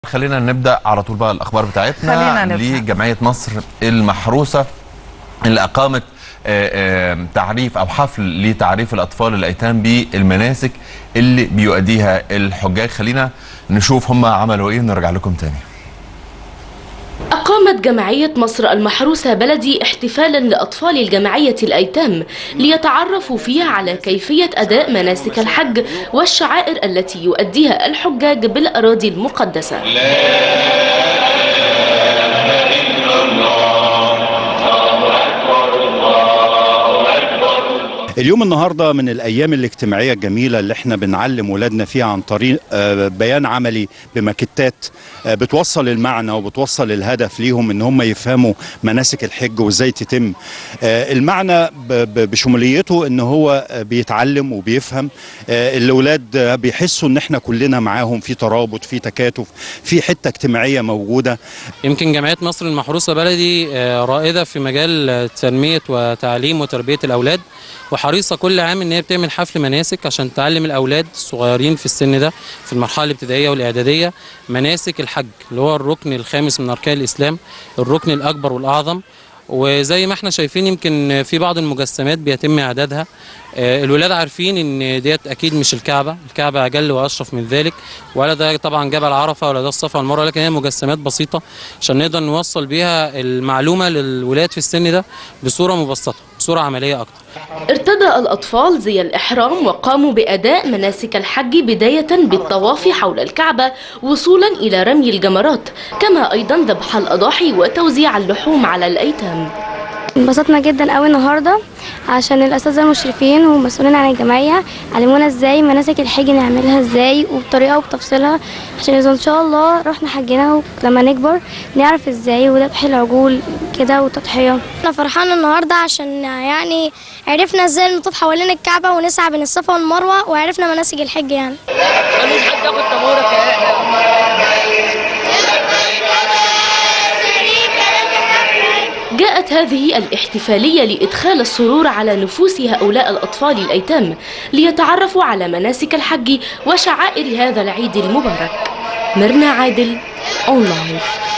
خلينا نبدا على طول بقى الاخبار بتاعتنا خلينا نبدأ. لجمعيه مصر المحروسه اللي اقامت آه، آه، تعريف او حفل لتعريف الاطفال الايتام بالمناسك اللي بيؤديها الحجاج خلينا نشوف هم عملوا ايه ونرجع لكم تاني أقامت جمعية مصر المحروسة بلدي احتفالا لأطفال الجمعية الأيتام ليتعرفوا فيها على كيفية أداء مناسك الحج والشعائر التي يؤديها الحجاج بالأراضي المقدسة اليوم النهارده من الايام الاجتماعيه الجميله اللي احنا بنعلم ولادنا فيها عن طريق آه، بيان عملي بماكيتات آه، بتوصل المعنى وبتوصل الهدف ليهم ان هم يفهموا مناسك الحج وازاي تتم آه، المعنى ب- ب- بشموليته ان هو آه، بيتعلم وبيفهم آه، الاولاد آه، بيحسوا ان احنا كلنا معاهم في ترابط في تكاتف في حته اجتماعيه موجوده يمكن جمعية مصر المحروسة بلدي آه، رائدة في مجال آه، تنمية وتعليم وتربية الأولاد وحريصة كل عام إن هي بتعمل حفل مناسك عشان تعلم الأولاد الصغيرين في السن ده في المرحلة الابتدائية والإعدادية مناسك الحج اللي هو الركن الخامس من أركان الإسلام الركن الأكبر والأعظم وزي ما احنا شايفين يمكن في بعض المجسمات بيتم اعدادها آه، الولاد عارفين ان ديت اكيد مش الكعبه الكعبه اجل واشرف من ذلك ولا ده طبعا جبل عرفه ولا ده الصفا والمروه لكن هي مجسمات بسيطه عشان نقدر نوصل بيها المعلومه للولاد في السن ده بصوره مبسطه بصوره عمليه اكتر ارتدى الأطفال زي الإحرام وقاموا بأداء مناسك الحج بداية بالطواف حول الكعبة وصولا إلى رمي الجمرات كما أيضا ذبح الأضاحي وتوزيع اللحوم على الأيتام انبسطنا جدا قوي النهارده عشان الاساتذه المشرفين والمسؤولين عن الجمعيه علمونا ازاي مناسك الحج نعملها ازاي وبطريقه وبتفصيلها عشان اذا ان شاء الله رحنا حجنا لما نكبر نعرف ازاي وذبح العجول كده وتضحيه انا فرحانه النهارده عشان يعني عرفنا ازاي نطوف حوالين الكعبه ونسعى بين الصفا والمروه وعرفنا مناسك الحج يعني جاءت هذه الاحتفالية لإدخال السرور على نفوس هؤلاء الأطفال الأيتام ليتعرفوا على مناسك الحج وشعائر هذا العيد المبارك مرنا عادل أونلاين